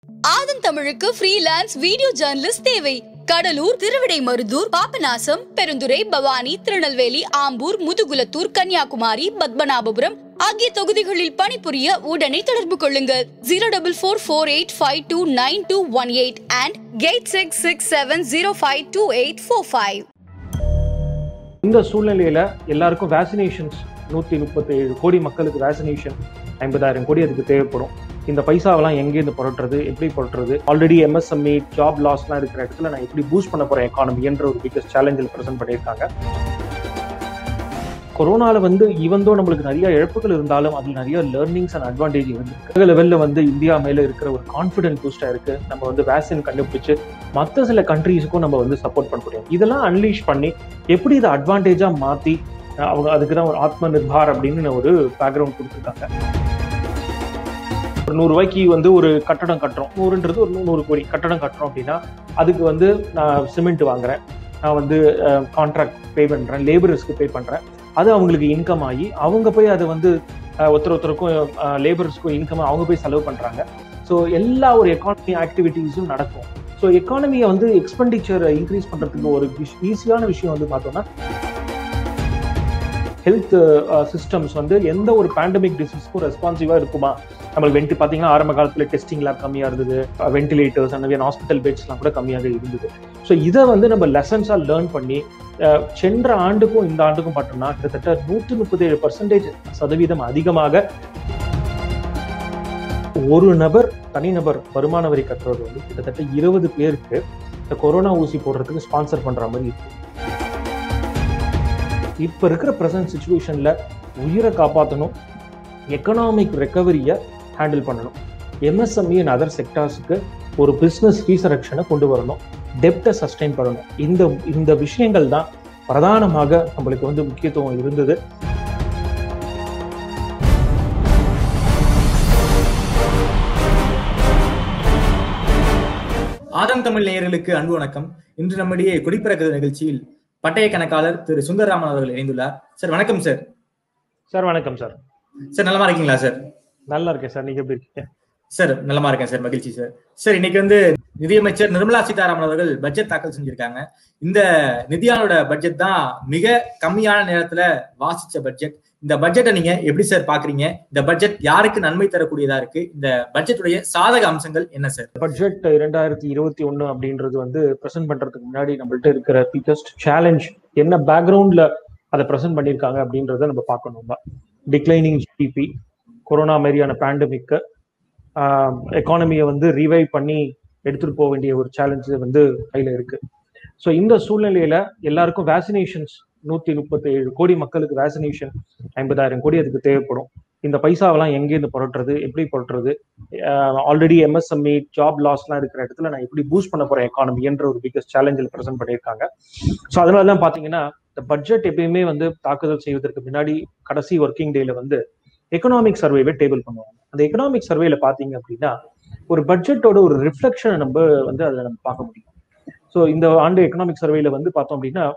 ஆதன் தமிழுக்கு freelance video journalist தேவை கடலூர் திருவிடைமருதூர் பாபநாசம் பெருந்துறை பவானி திருநெல்வேலி ஆம்பூர் முதுகுலத்தூர் கன்னியாகுமரி பத்மநாபபுரம் ஆகிய தொகுதிகளில் பணிபுரிய உடனே தொடர்பு கொள்ளுங்கள் zero double four four eight five two nine two one eight and eight six six seven zero five two eight four five இந்த சூழ்நிலையில எல்லாருக்கும் வேக்சினேஷன்ஸ் நூத்தி முப்பத்தி ஏழு கோடி மக்களுக்கு வேக்சினேஷன் ஐம்பதாயிரம் கோடி அதுக்கு தேவைப்படும் இந்த பைசாவெல்லாம் எங்கேருந்து புரட்டுறது எப்படி புரட்டுறது ஆல்ரெடி எம்எஸ்எம்இ ஜாப் லாஸ்லாம் இருக்கிற இடத்துல நான் எப்படி பூஸ்ட் பண்ண போறேன் எக்கானமின்ற ஒரு பிக்கஸ்ட் சேலஞ்சில் ப்ரெசென்ட் பண்ணியிருக்காங்க கொரோனால வந்து ஈவந்தோ நம்மளுக்கு நிறைய இழப்புகள் இருந்தாலும் அதுல நிறைய லேர்னிங்ஸ் அண்ட் அட்வான்டேஜ் இருக்கு லெவல்ல வந்து இந்தியா மேல இருக்கிற ஒரு கான்ஃபிடென்ட் பூஸ்டா இருக்கு நம்ம வந்து வேக்சின் கண்டுபிடிச்சு மற்ற சில கண்ட்ரீஸுக்கும் நம்ம வந்து சப்போர்ட் பண்ண முடியும் இதெல்லாம் அன்லீஷ் பண்ணி எப்படி இதை அட்வான்டேஜா மாத்தி அஹ் அவங்க அதுக்கு தான் ஒரு ஆத்ம நிர்பார் அப்படின்னு ஒரு பேக்ரவுண்ட் கொடுத்துருக்காங்க ஒரு நூறு ரூபாய்க்கு வந்து ஒரு கட்டடம் கட்டுறோம் நூறுன்றது ஒரு நூறு கோடி கட்டடம் கட்டுறோம் அப்படின்னா அதுக்கு வந்து நான் சிமெண்ட் வாங்குறேன் நான் வந்து கான்ட்ராக்ட் பே பண்றேன் லேபரர்ஸ்க்கு பே பண்றேன் அது அவங்களுக்கு இன்கம் ஆகி அவங்க போய் அதை வந்து அஹ், ஒருத்தர் ஒருத்தருக்கும் லேபர்ஸ்க்கும் இன்கம் அவங்க போய் செலவு பண்றாங்க ஸோ எல்லா ஒரு எக்கானமி ஆக்டிவிட்டீஸும் நடக்கும் ஸோ எக்கானமியை வந்து எக்ஸ்பெண்டிச்சர் இன்க்ரீஸ் பண்றதுக்கு ஒரு ஈஸியான விஷயம் வந்து பார்த்தோம்னா ஹெல்த் சிஸ்டம்ஸ் வந்து எந்த ஒரு பேண்டமிக் டிசீஸ்க்கும் ரெஸ்பான்சிவா இருக்குமா நம்மளுக்கு வெண்டி பார்த்தீங்கன்னா ஆரம்ப காலத்தில் டெஸ்டிங் லேப் கம்மியாக இருந்தது வென்டிலேட்டர்ஸ் அந்த ஹாஸ்பிட்டல் பெட்ஸ்லாம் கூட கம்மியாக இருந்தது ஸோ இதை வந்து நம்ம லெசன்ஸாக லேர்ன் பண்ணி அஹ், சென்ற ஆண்டுக்கும் இந்த ஆண்டுக்கும் பார்த்தோம்னா கிட்டத்தட்ட நூற்றி முப்பத்தி ஏழு பர்சன்டேஜ் சதவீதம் அதிகமாக ஒரு நபர் தனிநபர் வருமான வரி கட்டுறது வந்து கிட்டத்தட்ட இருபது பேருக்கு இந்த கொரோனா ஊசி போடுறதுக்கு ஸ்பான்சர் பண்ற மாதிரி இருக்கு இப்ப இருக்கிற ப்ரெசன்ட் சுச்சுவேஷன்ல உயிரை காப்பாற்றணும் எக்கனாமிக் ரெக்கவரியை ஹேண்டில் பண்ணணும் எம்எஸ்எம்இ அண்ட் அதர் செக்டார்ஸுக்கு ஒரு பிஸ்னஸ் ரீசரக்ஷனை கொண்டு வரணும் டெப்டை சஸ்டைன் பண்ணணும் இந்த இந்த விஷயங்கள் தான் பிரதானமாக நம்மளுக்கு வந்து முக்கியத்துவம் இருந்தது ஆதம் தமிழ் நேயர்களுக்கு அன்பு வணக்கம் இன்று நம்முடைய குடிப்பிறக்க நிகழ்ச்சியில் பட்டய கணக்காளர் திரு சுந்தரராமன் அவர்கள் இணைந்துள்ளார் சார் வணக்கம் சார் சார் வணக்கம் சார் சார் நலமா இருக்கீங்களா சார் நல்லா இருக்கேன் சார் நீங்க எப்படி இருக்கீங்க சார் நலமா இருக்கேன் சார் மகிழ்ச்சி சார் சார் இன்னைக்கு வந்து நிதியமைச்சர் நிர்மலா சீதாராமன் அவர்கள் பட்ஜெட் தாக்கல் செஞ்சிருக்காங்க இந்த நிதியானோட பட்ஜெட் தான் மிக கம்மியான நேரத்துல வாசிச்ச பட்ஜெட் இந்த பட்ஜெட்டை நீங்க எப்படி சார் பாக்குறீங்க இந்த பட்ஜெட் யாருக்கு நன்மை தரக்கூடியதா இருக்கு இந்த பட்ஜெட்டுடைய சாதக அம்சங்கள் என்ன சார் பட்ஜெட் இரண்டாயிரத்தி இருபத்தி ஒண்ணு அப்படின்றது வந்து ப்ரெசென்ட் பண்றதுக்கு முன்னாடி நம்மள்ட்ட இருக்கிற பிகஸ்ட் சேலஞ்ச் என்ன பேக்ரவுண்ட்ல அதை ப்ரெசென்ட் பண்ணியிருக்காங்க அப்படின்றத நம்ம பார்க்கணும் தான் டிக்ளைனிங் ஜிடிபி கொரோனா மாதிரியான பேண்டமிக்கு எக்கானமியை வந்து ரிவைவ் பண்ணி எடுத்துட்டு போக வேண்டிய ஒரு சேலஞ்சு வந்து கையில இருக்கு ஸோ இந்த சூழ்நிலையில எல்லாருக்கும் வேக்சினேஷன்ஸ் நூத்தி முப்பத்தி ஏழு கோடி மக்களுக்கு வேக்சினேஷன் ஐம்பதாயிரம் கோடி அதுக்கு தேவைப்படும் இந்த பைசாவெல்லாம் எங்கேருந்து புரட்டுறது எப்படி புரட்டுறது ஆல்ரெடி எம்எஸ்எம்இ ஜாப் லாஸ்லாம் இருக்கிற இடத்துல நான் எப்படி பூஸ்ட் பண்ண போறேன் எக்கானமின்ற ஒரு பிகஸ்ட் சேலஞ்சில் ப்ரெசென்ட் பண்ணியிருக்காங்க ஸோ அதனால தான் பார்த்தீங்கன்னா இந்த பட்ஜெட் எப்பயுமே வந்து தாக்குதல் செய்வதற்கு முன்னாடி கடைசி ஒர்க்கிங் டேல வந்து எக்கனாமிக் சர்வேவை டேபிள் பண்ணுவாங்க அந்த எக்கனாமிக் சர்வேல பார்த்தீங்க அப்படின்னா ஒரு பட்ஜெட்டோட ஒரு ரிஃப்ளெக்ஷனை நம்ம வந்து அதில் நம்ம பார்க்க முடியும் ஸோ இந்த ஆண்டு எக்கனாமிக் சர்வேல வந்து பார்த்தோம் அப்படின்னா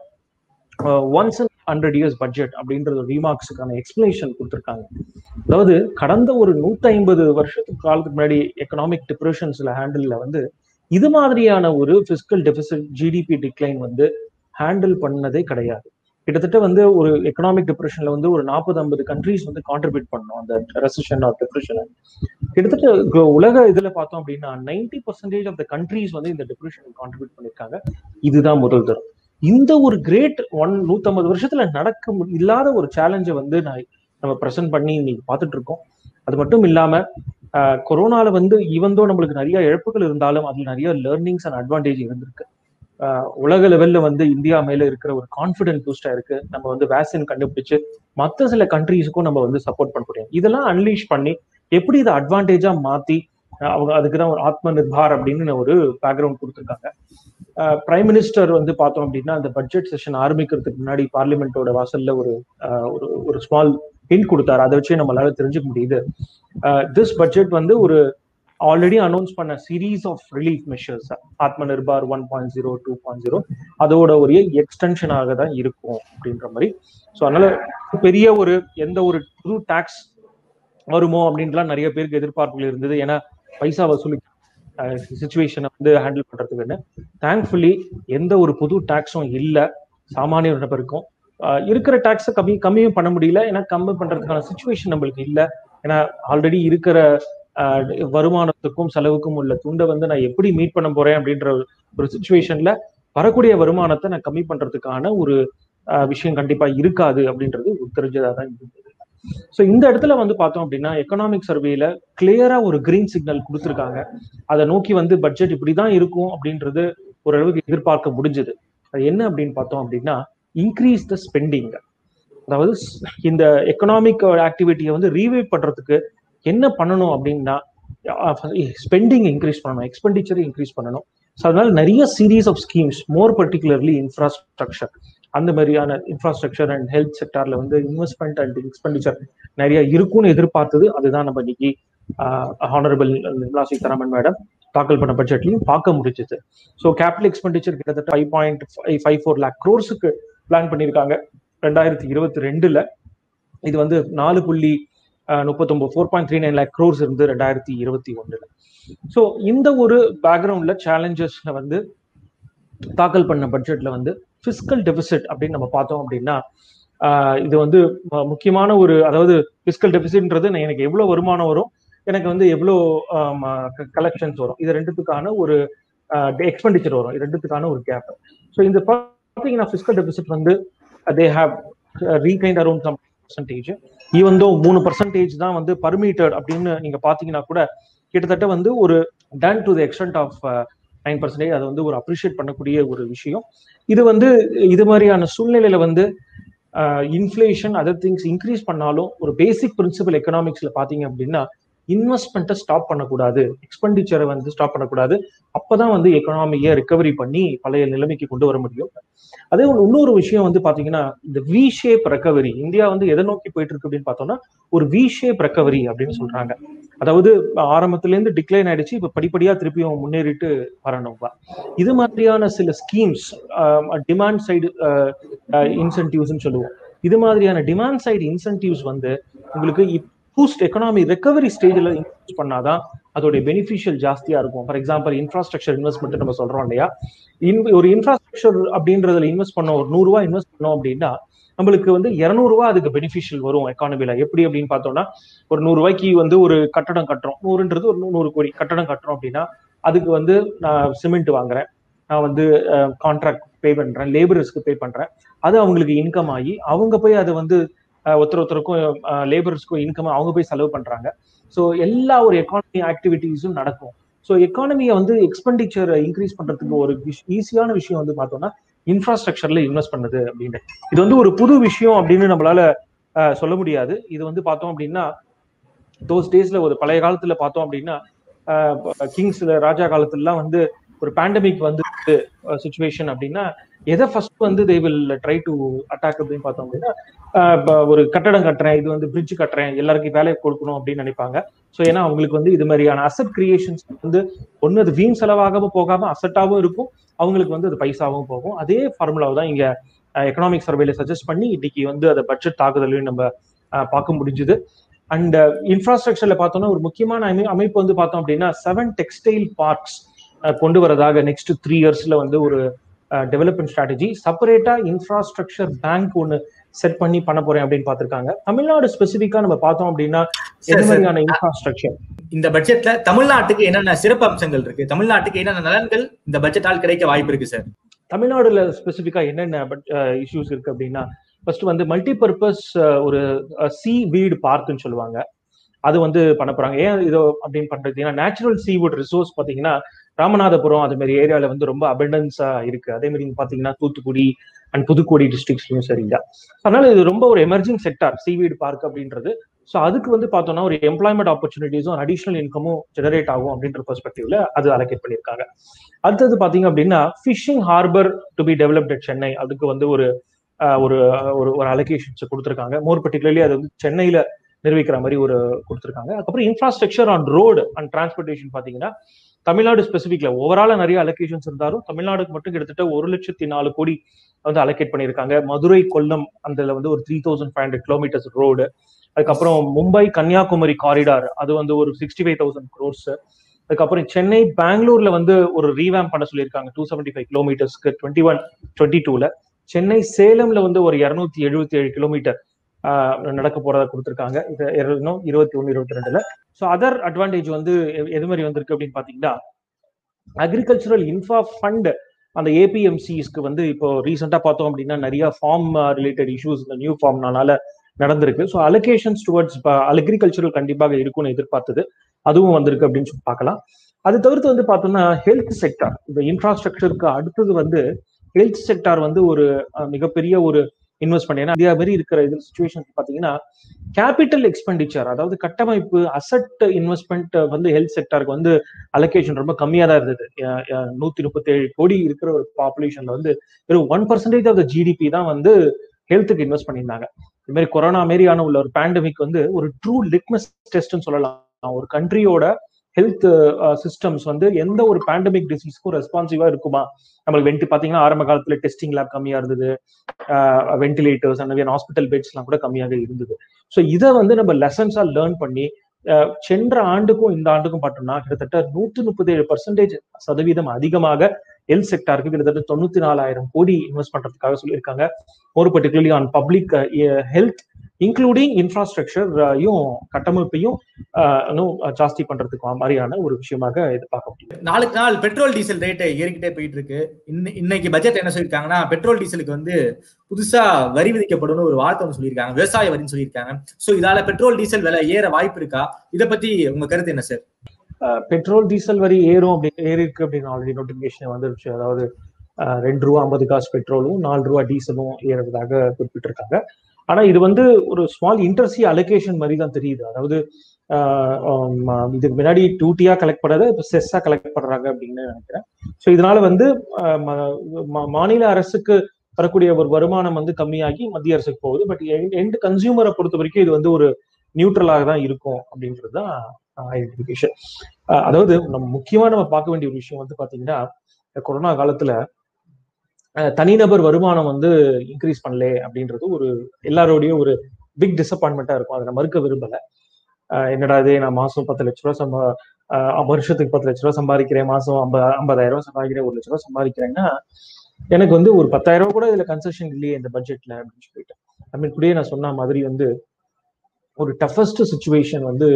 once and hundred years budget அப்படின்ற ஒரு ரீமார்க்ஸுக்கான எக்ஸ்பிளனேஷன் கொடுத்துருக்காங்க அதாவது கடந்த ஒரு நூத்தி ஐம்பது வருஷத்துக்கு காலத்துக்கு முன்னாடி எக்கனாமிக் டிப்ரெஷன்ஸ்ல ஹேண்டில்ல வந்து இது மாதிரியான ஒரு பிசிக்கல் டெபிசிட் ஜிடிபி டிக்ளைன் வந்து ஹேண்டில் பண்ணதே கிடையாது கிட்டத்தட்ட வந்து ஒரு எக்கனாமிக் டிப்ரெஷன்ல வந்து ஒரு நாற்பது ஐம்பது கண்ட்ரீஸ் வந்து கான்ட்ரிபியூட் பண்ணோம் அந்த ரெசிஷன் ஆர் டிப்ரெஷன் கிட்டத்தட்ட கு- உலக இதுல பார்த்தோம் அப்படின்னா ninety percentage of the countries வந்து இந்த டிப்ரெஷன் கான்ட்ரிபியூட் பண்ணிருக்காங்க இதுதான் முதல் தரம் இந்த ஒரு கிரேட் ஒன் நூத்தம்பது வருஷத்துல நடக்க மு- இல்லாத ஒரு சேலஞ்சை வந்து நான் நம்ம ப்ரெசென்ட் பண்ணி இன்னைக்கு பார்த்துட்டு இருக்கோம் அது மட்டும் இல்லாம ஆஹ், கொரோனால வந்து ஈவந்தோ நம்மளுக்கு நிறைய இழப்புகள் இருந்தாலும் அதுல நிறைய லேர்னிங்ஸ் அண்ட் அட்வான்டேஜ் இருந்திருக்கு ஆஹ், உலக லெவல்ல வந்து இந்தியா மேல இருக்கிற ஒரு கான்ஃபிடென்ட் பூஸ்டா இருக்கு நம்ம வந்து வேக்சின் கண்டுபிடிச்சு மற்ற சில கண்ட்ரீஸுக்கும் நம்ம வந்து சப்போர்ட் பண்ண முடியும் இதெல்லாம் அன்லீஷ் பண்ணி எப்படி இதை அட்வான்டேஜா மாத்தி அஹ் அவங்க அதுக்கு தான் ஒரு ஆத்ம நிர்பார் அப்படின்னு ஒரு பேக்ரவுண்ட் கொடுத்துருக்காங்க பிரைம் மினிஸ்டர் வந்து பார்த்தோம் அப்படின்னா அந்த பட்ஜெட் செஷன் ஆரம்பிக்கிறதுக்கு முன்னாடி பார்லிமெண்டோட வாசல்ல ஒரு அஹ், ஒரு ஒரு ஸ்மால் ஹிண்ட் கொடுத்தாரு அதை வச்சே நம்மளால தெரிஞ்சுக்க முடியுது திஸ் பட்ஜெட் வந்து ஒரு ஆல்ரெடி அனௌன்ஸ் பண்ண series of relief measures Aatma Nirbhar one point zero two point zero அதோட ஒரு எக்ஸ்டென்ஷனாக தான் இருக்கும் அப்படின்ற மாதிரி ஸோ அதனால பெரிய ஒரு எந்த ஒரு புது டாக்ஸ் வருமோ அப்படின்ட்டுலாம் நிறைய பேருக்கு எதிர்பார்ப்புகள் இருந்தது ஏன்னா பைசா வசூலி சுச்சுவேஷனை வந்து ஹேண்டில் பண்றதுக்குன்னு தேங்க்ஃபுல்லி எந்த ஒரு புது டாக்ஸும் இல்லை சாமானிய நபருக்கும் ஆஹ் இருக்கிற டாக்ஸை கம்மி கம்மியும் பண்ண முடியல ஏன்னா கம்மி பண்றதுக்கான சுச்சுவேஷன் நம்மளுக்கு இல்லை ஏன்னா ஆல்ரெடி இருக்கிற ஆஹ் வருமானத்துக்கும் செலவுக்கும் உள்ள துண்டை வந்து நான் எப்படி மீட் பண்ண போறேன் அப்படின்ற ஒரு சுச்சுவேஷன்ல வரக்கூடிய வருமானத்தை நான் கம்மி பண்றதுக்கான ஒரு ஆஹ் விஷயம் கண்டிப்பா இருக்காது அப்படின்றது தெரிஞ்சதா தான் இருந்தது ஸோ இந்த இடத்துல வந்து பார்த்தோம் அப்படின்னா எக்கனாமிக் சர்வேல கிளியரா ஒரு கிரீன் சிக்னல் கொடுத்துருக்காங்க அதை நோக்கி வந்து பட்ஜெட் இப்படிதான் இருக்கும் அப்படின்றது ஓரளவுக்கு எதிர்பார்க்க முடிஞ்சது அது என்ன அப்படின்னு பார்த்தோம் அப்படின்னா இன்க்ரீஸ் த ஸ்பெண்டிங் அதாவது இந்த எக்கனாமிக் ஆக்டிவிட்டியை வந்து ரீவைவ் பண்றதுக்கு என்ன பண்ணணும் அப்படின்னா ஸ்பெண்டிங் இன்க்ரீஸ் பண்ணணும் எக்ஸ்பெண்டிச்சரை இன்க்ரீஸ் பண்ணணும் ஸோ அதனால நிறைய series of schemes more particularly infrastructure அந்த மாதிரியான இன்ஃப்ராஸ்ட்ரக்சர் அண்ட் ஹெல்த் செக்டார்ல வந்து இன்வெஸ்ட்மெண்ட் அண்ட் எக்ஸ்பெண்டிச்சர் நிறைய இருக்கும்னு எதிர்பார்த்தது அதுதான் நம்ம இன்னைக்கு ஹானரபிள் நிர்மலா சீதாராமன் மேடம் தாக்கல் பண்ண பட்ஜெட்லையும் பார்க்க முடிஞ்சது ஸோ கேபிட்டல் எக்ஸ்பெண்டிச்சர் கிட்டத்தட்ட five point five four lakh க்ரோர்ஸுக்கு பிளான் பண்ணியிருக்காங்க ரெண்டாயிரத்தி இருபத்தி ரெண்டுல இது வந்து நாலு புள்ளி முப்பத்தொன்பது four point three nine lakh crores இருந்து ரெண்டாயிரத்தி இருபத்தி ஒன்றுல ஸோ இந்த ஒரு பேக்ரவுண்ட்ல சேலஞ்சஸ்ல வந்து தாக்கல் பண்ண பட்ஜெட்ல வந்து பிசிக்கல் டெபிசிட் அப்படின்னு நம்ம பார்த்தோம் அப்படின்னா இது வந்து முக்கியமான ஒரு அதாவது பிசிக்கல் டெபிசிட்ன்றது எனக்கு எவ்வளவு வருமானம் வரும் எனக்கு வந்து எவ்வளோ கலெக்ஷன்ஸ் வரும் இது ரெண்டுத்துக்கான ஒரு எக்ஸ்பெண்டிச்சர் வரும் இது ரெண்டுத்துக்கான ஒரு கேப் ஸோ இந்த பார்த்தீங்கன்னா பிசிக்கல் டெபிசிட் வந்து they have regained around some percentage even though மூணு பர்சன்டேஜ் தான் வந்து பர்மிட்டட் அப்படின்னு நீங்க பாத்தீங்கன்னா கூட கிட்டத்தட்ட வந்து ஒரு done to the extent of nine percentage அதை வந்து ஒரு அப்ரிஷியேட் பண்ணக்கூடிய ஒரு விஷயம் இது வந்து இது மாதிரியான சூழ்நிலையில வந்து இன்ஃபிளேஷன் அதர் திங்ஸ் இன்க்ரீஸ் பண்ணாலும் ஒரு பேசிக் பிரின்சிபல் எக்கனாமிக்ஸ்ல பாத்தீங்க அப்படின்னா இன்வெஸ்ட்மெண்ட்டை ஸ்டாப் பண்ணக்கூடாது எக்ஸ்பெண்டிச்சரை வந்து ஸ்டாப் பண்ணக்கூடாது அப்பதான் வந்து எக்கனாமியை ரிகவரி பண்ணி பழைய நிலைமைக்கு கொண்டு வர முடியும் அதே இன்னொரு விஷயம் வந்து பாத்தீங்கன்னா இந்த வி ஷேப் ரெக்கவரி இந்தியா வந்து எதை நோக்கி போயிட்டு இருக்கு அப்படின்னு பார்த்தோம்னா ஒரு வி ஷேப் ரெக்கவரி அப்படின்னு சொல்றாங்க அதாவது ஆரம்பத்துல இருந்து டிக்ளைன் ஆயிடுச்சு இப்ப படிப்படியா திருப்பியும் முன்னேறிட்டு வரணும் இது மாதிரியான சில ஸ்கீம்ஸ் டிமாண்ட் சைடு இன்சென்டிவ்ஸ் சொல்லுவோம் இது மாதிரியான டிமாண்ட் சைடு இன்சென்டிவ்ஸ் வந்து உங்களுக்கு பூஸ்ட் எக்கனாமி ரெக்கவரி ஸ்டேஜில் இன்வெஸ்ட் பண்ணாதான் அதோடைய பெனிஃபிஷியல் ஜாஸ்தியா இருக்கும் ஃபார் எக்ஸாம்பிள் இன்ஃப்ராஸ்ட்ரக்சர் இன்வெஸ்ட்மெண்ட் நம்ம சொல்றோம் இல்லையா ஒரு இன்ஃப்ராஸ்ட்ரக்சர் அப்படின்றதுல இன்வெஸ்ட் பண்ணோம் ஒரு நூறுரூவா இன்வெஸ்ட் பண்ணோம் அப்படின்னா நம்மளுக்கு வந்து இரநூறுவா அதுக்கு பெனிஃபிஷியல் வரும் எக்கானமில எப்படி அப்படின்னு பார்த்தோம்னா ஒரு நூறு ரூபாய்க்கு வந்து ஒரு கட்டடம் கட்டுறோம் நூறுன்றது ஒரு நூறு கோடி கட்டடம் கட்டுறோம் அப்படின்னா அதுக்கு வந்து நான் சிமெண்ட் வாங்குறேன் நான் வந்து கான்ட்ராக்ட் பே பண்றேன் லேபரர்ஸ்க்கு பே பண்றேன் அது அவங்களுக்கு இன்கம் ஆகி அவங்க போய் அதை வந்து ஒருத்தர் ஒருத்தருக்கும் லேபர்ஸ்க்கும் இன்கம் அவங்க போய் செலவு பண்றாங்க ஸோ எல்லா ஒரு எக்கானமி ஆக்டிவிட்டீஸும் நடக்கும் ஸோ எக்கானமியை வந்து எக்ஸ்பெண்டிச்சர் இன்க்ரீஸ் பண்றதுக்கு ஒரு ஈஸியான விஷயம் வந்து பார்த்தோம்னா இன்ஃப்ராஸ்ட்ரக்சர்ல இன்வெஸ்ட் பண்ணுது அப்படின்னு இது வந்து ஒரு புது விஷயம் அப்படின்னு நம்மளால சொல்ல முடியாது இது வந்து பார்த்தோம் அப்படின்னா தோஸ் டேஸ்ல ஒரு பழைய காலத்துல பார்த்தோம் அப்படின்னா கிங்ஸ்ல ராஜா காலத்துலலாம் வந்து ஒரு பேண்டமிக் வந்து சுச்சுவேஷன் அப்படின்னா எதை ஃபர்ஸ்ட் வந்து they will try to attack அப்படின்னு பார்த்தோம் அப்படின்னா ஒரு கட்டடம் கட்டுறேன் இது வந்து பிரிட்ஜ் கட்டுறேன் எல்லாருக்கும் வேலையை கொடுக்கணும் அப்படின்னு நினைப்பாங்க ஸோ ஏன்னா அவங்களுக்கு வந்து இது மாதிரியான அசட் கிரியேஷன்ஸ் வந்து ஒன்று அது வீண் செலவாகவும் போகாம அசட்டாகவும் இருக்கும் அவங்களுக்கு வந்து அது பைசாவும் போகும் அதே ஃபார்முலாவை தான் இங்க எக்கனாமிக் சர்வேல சஜஸ்ட் பண்ணி இன்னைக்கு வந்து அதை பட்ஜெட் தாக்குதலையும் நம்ம பார்க்க முடிஞ்சுது அண்ட் இன்ஃப்ராஸ்ட்ரக்சர்ல பார்த்தோம்னா ஒரு முக்கியமான அமை அமைப்பு வந்து பார்த்தோம் அப்படின்னா செவன் டெக்ஸ்டைல் பார்க்ஸ் கொண்டு வரதாக நெக்ஸ்ட் த்ரீ இயர்ஸ்ல வந்து ஒரு டெவலப்மெண்ட் ஸ்ட்ராட்டஜி செப்பரேட்டா இன்ஃப்ராஸ்ட்ரக்சர் பேங்க் ஒன்று செட் பண்ணி பண்ண போறேன் அப்படின்னு பார்த்திருக்காங்க தமிழ்நாடு ஸ்பெசிபிக்கா நம்ம பார்த்தோம் அப்படின்னா எது மாதிரியான இன்ஃப்ராஸ்ட்ரக்சர் இந்த பட்ஜெட்ல தமிழ்நாட்டுக்கு என்னென்ன சிறப்பு அம்சங்கள் இருக்கு தமிழ்நாட்டுக்கு என்னென்ன நலன்கள் இந்த பட்ஜெட்டால் கிடைக்க வாய்ப்பு இருக்கு சார் தமிழ்நாடுல ஸ்பெசிபிக்கா என்னென்ன இஷ்யூஸ் இருக்கு அப்படின்னா ஃபர்ஸ்ட் வந்து மல்டி பர்பஸ் ஒரு சி வீடு பார்க்குன்னு சொல்லுவாங்க அது வந்து பண்ண போறாங்க ஏன் இதோ அப்படின்னு பண்றது ஏன்னா நேச்சுரல் சீவுட் ரிசோர்ஸ் பாத்தீங்கன்னா ராமநாதபுரம் அது மாதிரி ஏரியால வந்து ரொம்ப அபண்டன்ஸா இருக்கு அதே மாதிரி பாத்தீங்கன்னா தூத்துக்குடி அண்ட் புதுக்கோடி டிஸ்ட்ரிக்ஸ்லயும் சரிங்களா அதனால இது ரொம்ப ஒரு எமர்ஜிங் செக்டார் சீவீடு பார்க் அப்படின்றது ஸோ அதுக்கு வந்து பார்த்தோம்னா ஒரு எம்ப்ளாய்மெண்ட் ஆப்பர்ச்சுனிட்டிஸும் அடிஷனல் இன்கமும் ஜெனரேட் ஆகும் அப்படின்ற பெர்ஸ்பெக்டிவ்ல அது அலோகேட் பண்ணியிருக்காங்க அடுத்தது பாத்தீங்க அப்படின்னா fishing harbour to be developed at Chennai அதுக்கு வந்து ஒரு ஒரு ஒரு ஒரு அலோகேஷன்ஸ் கொடுத்துருக்காங்க மோர் பர்டிகுலர்லி அது வந்து சென்னையில நிர்வகிக்கிற மாதிரி ஒரு கொடுத்துருக்காங்க அதுக்கப்புறம் infrastructure on road and transportation பாத்தீங்கன்னா தமிழ்நாடு ஸ்பெசிபிக்ல ஓவரால நிறைய அலோகேஷன்ஸ் இருந்தாலும் தமிழ்நாடுக்கு மட்டும் கிட்டத்தட்ட ஒரு லட்சத்தி நாலு கோடி வந்து அலோகேட் பண்ணியிருக்காங்க மதுரை கொல்லம் அந்த வந்து ஒரு three thousand five hundred kilometres road அதுக்கப்புறம் மும்பை கன்னியாகுமரி காரிடார் அது வந்து ஒரு சிக்ஸ்டி ஃபைவ் தௌசண்ட் க்ரோர்ஸ் அதுக்கப்புறம் சென்னை பெங்களூர்ல வந்து ஒரு ரீவேம் பண்ண சொல்லியிருக்காங்க டூ செவன்டி ஃபைவ் கிலோமீட்டர்ஸ்க்கு டுவெண்ட்டி ஒன் டுவெண்ட்டி டூல சென்னை சேலம்ல வந்து ஒரு இருநூத்தி எழுபத்தி ஏழு கிலோமீட்டர் நடக்க போறதா கொடுத்துருக்காங்க இது இன்னும் இருபத்தி ஒன்னு இருபத்தி ரெண்டுல ஸோ அதர் அட்வான்டேஜ் வந்து எ- எது மாதிரி வந்திருக்கு அப்படின்னு பாத்தீங்கன்னா அக்ரிகல்ச்சரல் இன்ஃபா ஃபண்ட் அந்த ஏபிஎம்சிஸ்க்கு வந்து இப்போ ரீசெண்டா பார்த்தோம் அப்படின்னா நிறைய ஃபார்ம் ரிலேட்டட் இஷ்யூஸ் இந்த நியூ ஃபார்ம்னால நடந்திருக்கு ஸோ அலோகேஷன்ஸ் டுவர்ட்ஸ் அக்ரிகல்ச்சரல் கண்டிப்பாக இருக்கும்னு எதிர்பார்த்தது அதுவும் வந்திருக்கு அப்படின்னு சொல்லி பார்க்கலாம் அது தவிர்த்து வந்து பார்த்தோம்னா ஹெல்த் செக்டார் இந்த இன்ஃப்ராஸ்ட்ரக்சருக்கு அடுத்தது வந்து ஹெல்த் செக்டார் வந்து ஒரு அஹ், மிகப்பெரிய ஒரு இன்வெஸ்ட்மெண்ட் ஏன்னா இந்தியா மாதிரி இருக்கிற இது சுச்சுவேஷன் பார்த்தீங்கன்னா கேபிட்டல் எக்ஸ்பெண்டிச்சர் அதாவது கட்டமைப்பு அசட் இன்வெஸ்ட்மெண்ட் வந்து ஹெல்த் செக்டாருக்கு வந்து அலோகேஷன் ரொம்ப கம்மியா தான் இருந்தது அஹ், அஹ், நூத்தி முப்பத்தி ஏழு கோடி இருக்கிற ஒரு பாப்புலேஷன்ல வந்து வெறும் one percentage of the GDP தான் வந்து ஹெல்த்துக்கு இன்வெஸ்ட் பண்ணியிருந்தாங்க இது மாதிரி கொரோனா மாரியான உள்ள ஒரு பேண்டமிக் வந்து ஒரு ட்ரூ லிட்மஸ் டெஸ்ட்னு சொல்லலாம் ஒரு கண்ட்ரியோட ஹெல்த் சிஸ்டம்ஸ் வந்து எந்த ஒரு பேண்டமிக் டிசீஸ்க்கும் ரெஸ்பான்சிவா இருக்குமா நம்மளுக்கு வெண்டி பாத்தீங்கன்னா ஆரம்ப காலத்துல டெஸ்டிங் லேப் கம்மியா இருந்தது வென்டிலேட்டர்ஸ் அந்த ஹாஸ்பிட்டல் பெட்ஸ் எல்லாம் கூட கம்மியாக இருந்தது ஸோ இதை வந்து நம்ம லெசன்ஸா லேர்ன் பண்ணி அஹ், சென்ற ஆண்டுக்கும் இந்த ஆண்டுக்கும் பார்த்தோம்னா கிட்டத்தட்ட நூத்தி முப்பத்தி ஏழு பர்சன்டேஜ் சதவீதம் அதிகமாக ஹெல்த் செக்டாருக்கு கிட்டத்தட்ட தொண்ணூத்தி நாலாயிரம் கோடி இன்வெஸ்ட் பண்றதுக்காக சொல்லியிருக்காங்க ஒரு particularly on public health including இன்ஃப்ராஸ்ட்ரக்சரையும் கட்டமைப்பையும் அஹ், இன்னும் ஜாஸ்தி பண்றதுக்கு மாதிரியான ஒரு விஷயமாக இது பார்க்க முடியும் நாளுக்கு நாள் பெட்ரோல் டீசல் ரேட்டு ஏறிக்கிட்டே போயிட்டு இருக்கு இன்னை- இன்னைக்கு பட்ஜெட் என்ன சொல்லியிருக்காங்கன்னா பெட்ரோல் டீசலுக்கு வந்து புதுசா வரி விதிக்கப்படும் ஒரு வார்த்தை ஒன்று சொல்லியிருக்காங்க விவசாய வரின்னு சொல்லியிருக்காங்க சோ இதால பெட்ரோல் டீசல் விலை ஏற வாய்ப்பு இருக்கா இத பத்தி உங்க கருத்து என்ன சார் பெட்ரோல் டீசல் வரி ஏறும் அப்படி ஏறி இருக்கு அப்படின்னு ஆல்ரெடி நோட்டிபிகேஷன் வந்துருச்சு அதாவது அஹ், ரெண்டு ரூபா ஐம்பது காசு பெட்ரோலும் நாலு ரூபா டீசலும் ஏறுறதாக குறிப்பிட்டிருக்காங்க ஆனா இது வந்து ஒரு ஸ்மால் இன்டர்சி அலோகேஷன் மாதிரி தான் தெரியுது அதாவது அஹ், ஆம், இதுக்கு முன்னாடி டூட்டியா கலெக்ட் பண்ணதை இப்போ செஸ்ஸா கலெக்ட் பண்றாங்க அப்படின்னு நினைக்கிறேன் ஸோ இதனால வந்து அஹ், ம- ம- மாநில அரசுக்கு வரக்கூடிய ஒரு வருமானம் வந்து கம்மியாகி மத்திய அரசுக்கு போகுது பட் எண்ட் கன்சியூமரை பொறுத்த வரைக்கும் இது வந்து ஒரு நியூட்ரலாக தான் இருக்கும் அப்படின்றது தான் ஐடென்டிஃபிகேஷன் அதாவது நம்ம முக்கியமா நம்ம பார்க்க வேண்டிய ஒரு விஷயம் வந்து பாத்தீங்கன்னா இந்த கொரோனா காலத்துல அஹ், தனிநபர் வருமானம் வந்து இன்க்ரீஸ் பண்ணல அப்படின்றது ஒரு எல்லாரோடைய ஒரு பிக் டிசப்பாயின்மெண்டா இருக்கும் அதை நான் மறுக்க விரும்பல அஹ், என்னடா இது நான் மாசம் பத்து லட்ச ரூபா சம்பா அஹ், வருஷத்துக்கு பத்து லட்ச ரூபா சம்பாதிக்கிறேன் மாசம் ஐம்பது ஐம்பதாயிரம் ரூபாய் சம்பாதிக்கிறேன் ஒரு லட்ச ரூபா சம்பாதிக்கிறேன்னா எனக்கு வந்து ஒரு பத்தாயிரம் ரூபாய் கூட இதுல கன்செஷன் இல்லையே இந்த பட்ஜெட்ல அப்படின்னு சொல்லிட்டு ஐ மீன் கூடயே நான் சொன்ன மாதிரி வந்து ஒரு டஃபஸ்ட் சுச்சுவேஷன் வந்து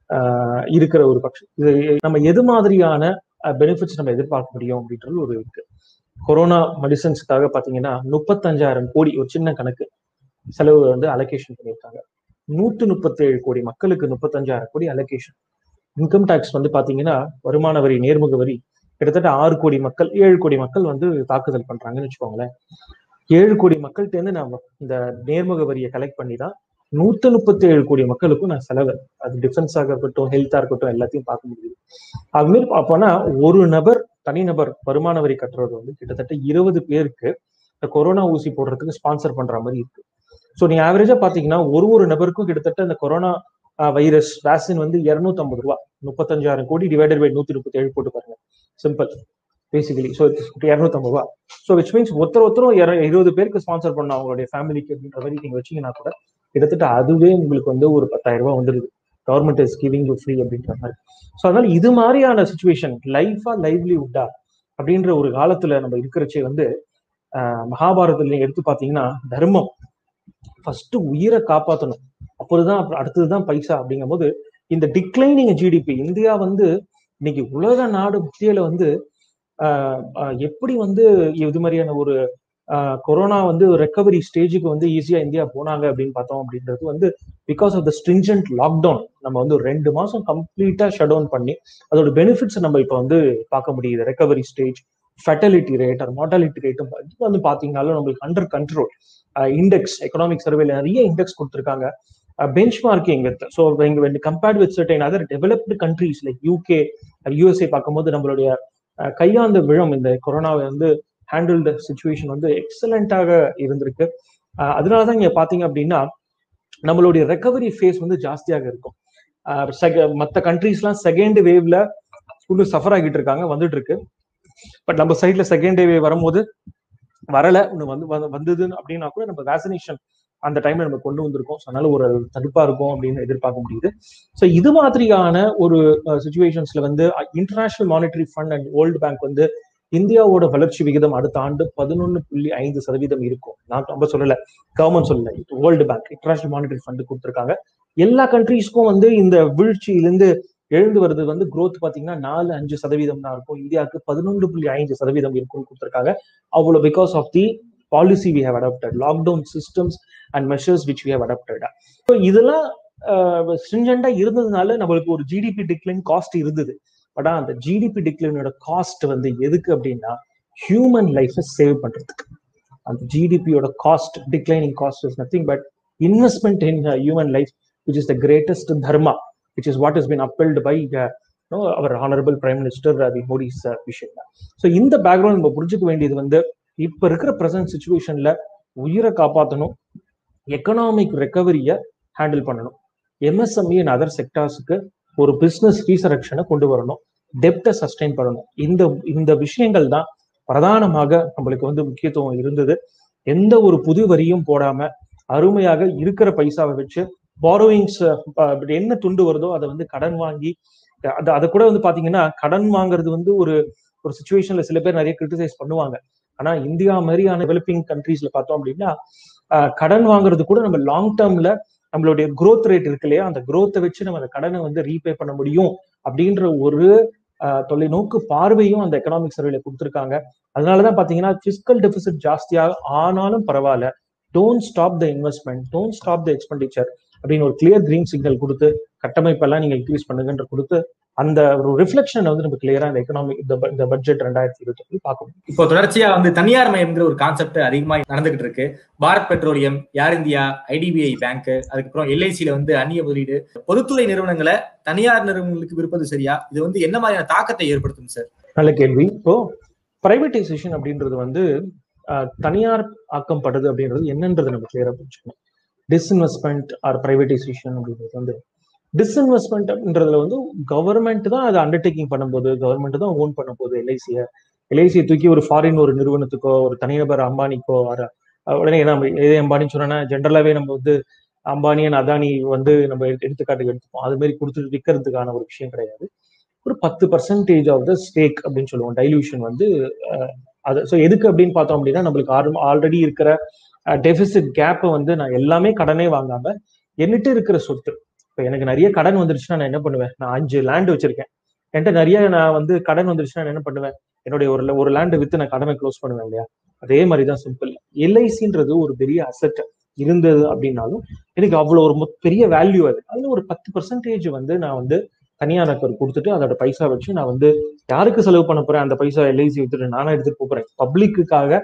ஆஹ் இருக்கிற ஒரு பட்சம் இது நம்ம எது மாதிரியான பெனிஃபிட்ஸ் நம்ம எதிர்பார்க்க முடியும் அப்படின்றது ஒரு இருக்கு கொரோனா மெடிசன்ஸ்க்காக பாத்தீங்கன்னா முப்பத்தஞ்சாயிரம் கோடி ஒரு சின்ன கணக்கு செலவு வந்து அலோகேஷன் பண்ணியிருக்காங்க நூத்து முப்பத்தேழு கோடி மக்களுக்கு முப்பத்தஞ்சாயிரம் கோடி அலோகேஷன் இன்கம் டேக்ஸ் வந்து பாத்தீங்கன்னா வருமான வரி நேர்முக வரி கிட்டத்தட்ட ஆறு கோடி மக்கள் ஏழு கோடி மக்கள் வந்து தாக்குதல் பண்றாங்கன்னு வச்சுக்கோங்களேன் ஏழு கோடி மக்கள்கிட்ட இருந்து நாம இந்த நேர்முக வரியை கலெக்ட் பண்ணி தான் நூத்தி முப்பத்தி ஏழு கோடி மக்களுக்கும் நான் செலவு அது டிஃபென்ஸாக இருக்கட்டும் ஹெல்த்தா இருக்கட்டும் எல்லாத்தையும் பார்க்க முடியுது அது மாதிரி அப்போனா ஒரு நபர் தனிநபர் வருமான வரி கட்டுறது வந்து கிட்டத்தட்ட இருபது பேருக்கு இந்த கொரோனா ஊசி போடுறதுக்கு ஸ்பான்சர் பண்ற மாதிரி இருக்கு ஸோ நீங்க ஆவரேஜா பாத்தீங்கன்னா ஒரு ஒரு நபருக்கும் கிட்டத்தட்ட இந்த கொரோனா வைரஸ் வேக்சின் வந்து இருநூத்தி ஐம்பது ரூபா முப்பத்தஞ்சாயிரம் கோடி டிவைடட் பை நூத்தி முப்பத்தி ஏழு போட்டு பாருங்க சிம்பிள் பேசிக்கலி ஸோ இரநூத்தம்பது ரூபா ஸோ விச் மீன்ஸ் ஒருத்தர் ஒருத்தரும் இர- இருபது பேருக்கு ஸ்பான்சர் பண்ண அவங்களுடைய ஃபேமிலிக்கு அப்படின்ற மாதிரி நீங்க வச்சீங்கன்னா கூட கிட்டத்தட்ட அதுவே உங்களுக்கு வந்து ஒரு பத்தாயிரம் ரூபாய் வந்துடுது government is giving you free அப்படின்ற மாதிரி ஸோ அதனால இது மாதிரியான சுச்சுவேஷன் லைஃபா லைவ்லிவுட்டா அப்படின்ற ஒரு காலத்துல நம்ம இருக்கிறச்சே வந்து ஆஹ், மகாபாரதத்துல நீங்க எடுத்து பாத்தீங்கன்னா தர்மம் ஃபர்ஸ்ட் உயிரை காப்பாற்றணும் அப்போதுதான் அப்புறம் அடுத்ததுதான் பைசா அப்படிங்கும்போது இந்த டிக்ளைனிங் ஜிடிபி இந்தியா வந்து இன்னைக்கு உலக நாடு மத்தியில வந்து ஆஹ், ஆஹ், எப்படி வந்து இது மாதிரியான ஒரு ஆஹ், கொரோனா வந்து ரெக்கவரி ஸ்டேஜுக்கு வந்து ஈஸியா இந்தியா போனாங்க அப்படின்னு பார்த்தோம் அப்படின்றது வந்து because of the stringent lockdown நம்ம வந்து ஒரு ரெண்டு மாசம் கம்ப்ளீட்டா ஷட் டவுன் பண்ணி அதோட பெனிஃபிட்ஸ் நம்ம இப்போ வந்து பார்க்க முடியுது recovery stage fertility rate or mortality ரேட்டும் இது வந்து பாத்தீங்கன்னாலும் நம்மளுக்கு அண்டர் கண்ட்ரோல் இண்டெக்ஸ் எக்கனாமிக் சர்வேல நிறைய இண்டெக்ஸ் கொடுத்துருக்காங்க benchmarking with so when compared with certain other developed countries like UK USA பார்க்கும்போது நம்மளுடைய அஹ், கையாந்த விழம் இந்த கொரோனாவை வந்து ஹேண்டில்டு சுச்சுவேஷன் வந்து எக்ஸலண்டாக இருந்திருக்கு அஹ், அதனாலதான் இங்க பாத்தீங்க அப்படின்னா நம்மளுடைய ரெக்கவரி ஃபேஸ் வந்து ஜாஸ்தியாக இருக்கும் அஹ், sec- மத்த கண்ட்ரீஸ்லாம் செகண்ட் வேவ்ல இன்னும் சஃபர் ஆகிட்டு இருக்காங்க வந்துட்டு இருக்கு பட் நம்ம சைட்ல செகண்ட் வேவ் வரும்போது வரல இன்னும் வந்து வந்து- வந்தது அப்படின்னா கூட நம்ம வேக்சினேஷன் அந்த டைம்ல நம்ம கொண்டு வந்திருக்கோம் ஸோ அதனால ஒரு தடுப்பா இருக்கும் அப்படின்னு எதிர்பார்க்க முடியுது ஸோ இது மாதிரியான ஒரு சுச்சுவேஷன்ஸ்ல வந்து International Monetary Fund and World Bank வந்து இந்தியாவோட வளர்ச்சி விகிதம் அடுத்த ஆண்டு பதினொன்னு புள்ளி ஐந்து சதவீதம் இருக்கும் நான் ரொம்ப சொல்லல கவர்மெண்ட் சொல்லல World Bank International Monetary Fund கொடுத்துருக்காங்க எல்லா கண்ட்ரீஸ்க்கும் வந்து இந்த வீழ்ச்சியிலிருந்து எழுந்து வருது வந்து growth பாத்தீங்கன்னா நாலு அஞ்சு சதவீதம் தான் இருக்கும் இந்தியாவுக்கு பதினொன்று புள்ளி ஐந்து சதவீதம் இருக்கும்னு கொடுத்துருக்காங்க அவ்வளோ because of the policy we have adapted lockdown systems and measures which we have adapted so இதெல்லாம் ஸ்ட்ரிஞ்சண்டா இருந்ததுனால நம்மளுக்கு ஒரு ஜிடிபி டிக்ளைன் காஸ்ட் இருந்தது பட் அந்த ஜிடிபி டிக்ளைனோட காஸ்ட் வந்து எதுக்கு அப்படின்னா ஹியூமன் லைஃபை சேவ் பண்றதுக்கு அந்த ஜிடிபியோட cost declining cost is nothing but investment in human life which is the greatest dharma which is what is been upheld by our honourable prime minister தி மோடிஸ் விஷயம் ஸோ இந்த பேக்ரவுண்ட் நம்ம புரிஞ்சுக்க வேண்டியது வந்து இப்ப இருக்கிற பிரசன்ட் சுச்சுவேஷன்ல உயிரை காப்பாற்றணும் எக்கனாமிக் ரெக்கவரியை ஹேண்டில் பண்ணணும் எம்எஸ்எம்இ அண்ட் அதர் செக்டார்ஸுக்கு ஒரு பிசினஸ் ரீசரக்ஷனை கொண்டு வரணும் டெப்டை சஸ்டைன் பண்ணணும் இந்த இந்த விஷயங்கள் தான் பிரதானமாக நம்மளுக்கு வந்து முக்கியத்துவம் இருந்தது எந்த ஒரு புது வரியும் போடாம அருமையாக இருக்கிற பைசாவை வச்சு பாரோயிங்ஸ் என்ன துண்டு வருதோ அதை வந்து கடன் வாங்கி அது அதை கூட வந்து பாத்தீங்கன்னா கடன் வாங்குறது வந்து ஒரு ஒரு சுச்சுவேஷன்ல சில பேர் நிறைய கிரிட்டிசைஸ் பண்ணுவாங்க ஆனா இந்தியா மாதிரியான டெவலப்பிங் கண்ட்ரீஸ்ல பார்த்தோம் அப்படின்னா கடன் வாங்குறது கூட நம்ம லாங் டேர்ம்ல நம்மளுடைய growth ரேட் இருக்கு இல்லையா அந்த growth-அ வச்சு நம்ம அந்த கடனை வந்து ரீபே பண்ண முடியும் அப்படின்ற ஒரு தொலைநோக்கு பார்வையும் அந்த எக்கனாமிக் சர்வேல கொடுத்துருக்காங்க அதனாலதான் பாத்தீங்கன்னா பிசிக்கல் டெபிசிட் ஜாஸ்தியாக ஆனாலும் பரவாயில்ல don't stop the investment don't stop the expenditure அப்படின்னு ஒரு கிளியர் கிரீன் சிக்னல் கொடுத்து கட்டமைப்பெல்லாம் நீங்க இன்க்ரீஸ் பண்ணுங்கன்ற கொடுத்து அந்த ஒரு ரிஃப்ளெக்ஷன் வந்து நம்ம கிளியரா இந்த எக்கனாமிக் இந்த பட்ஜெட் ரெண்டாயிரத்தி இருபத்தி பார்க்க முடியும் இப்போ தொடர்ச்சியா வந்து தனியார் மயம்ங்கிற ஒரு கான்செப்ட் அதிகமா நடந்துகிட்டு இருக்கு Bharat Petroleum Air India IDBI Bank அதுக்கப்புறம் எல்ஐசியில வந்து அந்நிய முதலீடு பொதுத்துறை நிறுவனங்களை தனியார் நிறுவனங்களுக்கு விற்பது சரியா இது வந்து என்ன மாதிரியான தாக்கத்தை ஏற்படுத்தும் சார் நல்ல கேள்வி இப்போ பிரைவேட்டைசேஷன் அப்படின்றது வந்து தனியார் ஆக்கப்படுது அப்படின்றது என்னன்றது நம்ம கிளியரா புரிஞ்சுக்கணும் டிஸ்இன்வெஸ்ட்மெண்ட் ஆர் பிரைவேட்டைசேஷன் அப்படின்றது வந்து டிஸ்இன்வெஸ்ட்மெண்ட்ன்றதுல வந்து கவர்மெண்ட் தான் அதை அண்டர்டேக்கிங் பண்ணும்போது கவர்மெண்ட் தான் ஓன் பண்ண போகுது எல்ஐசியை எல்ஐசியை தூக்கி ஒரு ஃபாரின் ஒரு நிறுவனத்துக்கோ ஒரு தனிநபர் அம்பானிக்கோ உடனே நம்ம எதே அம்பானின்னு சொன்னா ஜென்ரலாவே நம்ம வந்து அம்பானி அண்ட் அதானி வந்து நம்ம எடுத்துக்காட்டுக்கு எடுத்துப்போம் அது மாதிரி கொடுத்துட்டு விற்கிறதுக்கான ஒரு விஷயம் கிடையாது ஒரு பத்து பர்சன்டேஜ் ஆஃப் த ஸ்டேக் அப்படின்னு சொல்லுவோம் டைல்யூஷன் வந்து அது ஸோ எதுக்கு அப்படின்னு பார்த்தோம் அப்படின்னா நம்மளுக்கு ஆல்ரெடி இருக்கிற டெபிசிட் கேப்பை வந்து நான் எல்லாமே கடனே வாங்காம என்னட்டு இருக்கிற சொத்து இப்போ எனக்கு நிறைய கடன் வந்துருச்சுன்னா நான் என்ன பண்ணுவேன் நான் அஞ்சு லேண்ட் வச்சிருக்கேன் என்கிட்ட நிறைய நான் வந்து கடன் வந்துருச்சுன்னா நான் என்ன பண்ணுவேன் என்னுடைய ஒரு ஒரு லேண்டு வித்து நான் கடனை க்ளோஸ் பண்ணுவேன் இல்லையா அதே மாதிரி தான் சிம்பிள் எல்ஐசின்றது ஒரு பெரிய அசட் இருந்தது அப்படின்னாலும் எனக்கு அவ்வளோ ஒரு பெரிய வேல்யூ அது அதுல ஒரு பத்து பர்சன்டேஜ் வந்து நான் வந்து தனியாருக்கு கொடுத்துட்டு அதோட பைசா வச்சு நான் வந்து யாருக்கு செலவு பண்ண போறேன் அந்த பைசா எல்ஐசி வித்துட்டு நானா எடுத்துட்டு போறேன் பப்ளிக்குக்காக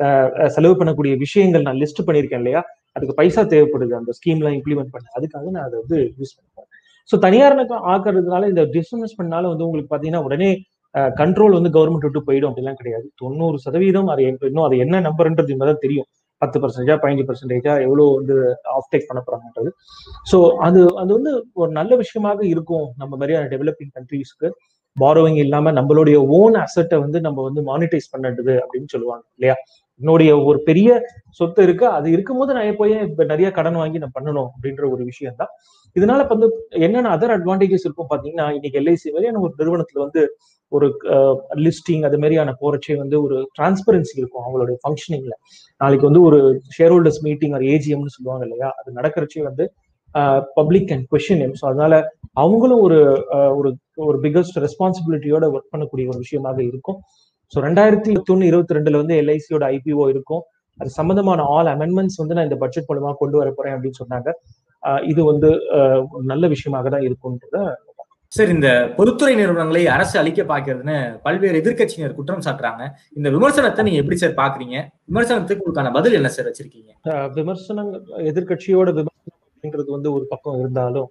செலவு பண்ணக்கூடிய விஷயங்கள் நான் லிஸ்ட் பண்ணியிருக்கேன் இல்லையா அதுக்கு பைசா தேவைப்படுது அந்த ஸ்கீம்லாம் இம்ப்ளிமெண்ட் பண்ண அதுக்காக நான் அதை வந்து யூஸ் பண்ணுவேன் ஸோ தனியார் ஆக்குறதுனால இந்த டிஸ்இன்வெஸ்ட்மெண்ட்னால வந்து உங்களுக்கு பார்த்தீங்கன்னா உடனே கண்ட்ரோல் வந்து கவர்மெண்ட் விட்டு போயிடும் அப்படிலாம் கிடையாது தொண்ணூறு சதவீதம் அது இன்னும் அது என்ன நம்பர்ன்றது தான் தெரியும் பத்து பர்சன்டேஜா பதினஞ்சு பர்சன்டேஜா எவ்வளோ வந்து ஆஃப் டேக் பண்ண போறாங்கன்றது ஸோ அது அது வந்து ஒரு நல்ல விஷயமாக இருக்கும் நம்ம மாதிரியான டெவலப்பிங் கண்ட்ரீஸ்க்கு பாரோவிங் இல்லாம நம்மளுடைய ஓன் அசட்டை வந்து நம்ம வந்து மானிட்டைஸ் பண்ணது அப்படின்னு சொல்லுவாங்க இல்லையா என்னுடைய ஒரு பெரிய சொத்து இருக்கு அது இருக்கும்போது நான் போய் இப்ப நிறைய கடன் வாங்கி நான் பண்ணணும் அப்படின்ற ஒரு விஷயம் தான் இதனால வந்து என்னென்ன அதர் அட்வான்டேஜஸ் இருக்கும் பாத்தீங்கன்னா இன்னைக்கு எல்ஐசி மாதிரியான ஒரு நிறுவனத்துல வந்து ஒரு லிஸ்டிங் அது மாதிரியான போறச்சே வந்து ஒரு டிரான்ஸ்பரன்சி இருக்கும் அவங்களுடைய ஃபங்க்ஷனிங்ல நாளைக்கு வந்து ஒரு ஷேர் ஹோல்டர்ஸ் மீட்டிங் ஒரு ஏஜிஎம்னு சொல்லுவாங்க இல்லையா அது நடக்கிறச்சே வந்து public and question them so அதனால அவங்களும் ஒரு ஒரு ஒரு பிகஸ்ட் ரெஸ்பான்சிபிலிட்டியோட ஒர்க் பண்ணக்கூடிய ஒரு விஷயமாக இருக்கும் ஸோ ரெண்டாயிரத்தி தொண்ணூறு இருபத்தி ரெண்டுல வந்து எல்ஐசியோட ஐபிஓ இருக்கும் அது சம்பந்தமான ஆல் அமெண்ட்மெண்ட்ஸ் வந்து நான் இந்த பட்ஜெட் மூலமா கொண்டு வர போறேன் அப்படின்னு சொன்னாங்க இது வந்து நல்ல விஷயமாக தான் இருக்கும்ன்றத சார் இந்த பொதுத்துறை நிறுவனங்களை அரசு அழிக்க பாக்குறதுன்னு பல்வேறு எதிர்கட்சியினர் குற்றம் சாட்டுறாங்க இந்த விமர்சனத்தை நீங்க எப்படி சார் பாக்குறீங்க விமர்சனத்துக்கு உங்களுக்கான பதில் என்ன சார் வச்சிருக்கீங்க விமர்சனம் எதிர்கட்சியோட விமர்சனம் அப்படின்றது வந்து ஒரு பக்கம் இருந்தாலும்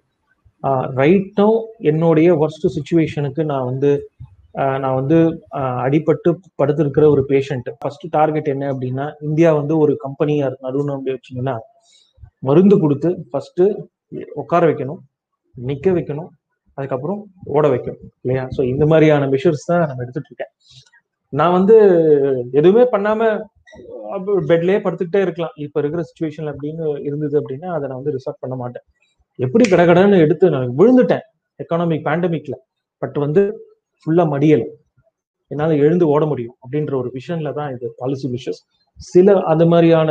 ரைட்டோ என்னுடைய ஒர்ஸ்ட் சுச்சுவேஷனுக்கு நான் வந்து நான் வந்து அடிபட்டு படுத்திருக்கிற ஒரு பேஷண்ட் ஃபர்ஸ்ட் டார்கெட் என்ன அப்படின்னா இந்தியா வந்து ஒரு கம்பெனியா நடுவுன்னு வச்சிங்கன்னா மருந்து கொடுத்து ஃபர்ஸ்ட் உட்கார வைக்கணும் நிக்க வைக்கணும் அதுக்கப்புறம் ஓட வைக்கணும் இல்லையா ஸோ இந்த மாதிரியான மெஷர்ஸ் தான் நம்ம எடுத்துட்டு இருக்கேன் நான் வந்து எதுவுமே பண்ணாம பெட்லயே படுத்துக்கிட்டே இருக்கலாம் இப்ப இருக்கிற சுச்சுவேஷன் அப்படின்னு இருந்தது அப்படின்னா அதை நான் வந்து ரிசர்வ் பண்ண மாட்டேன் எப்படி கடகடன்னு எடுத்து நான் விழுந்துட்டேன் எக்கானமிக் பேண்டமிக்ல பட் வந்து ஃபுல்லா மடியல என்னால எழுந்து ஓட முடியும் அப்படின்ற ஒரு விஷன்ல தான் இது பாலிசி விஷஸ் சில அந்த மாதிரியான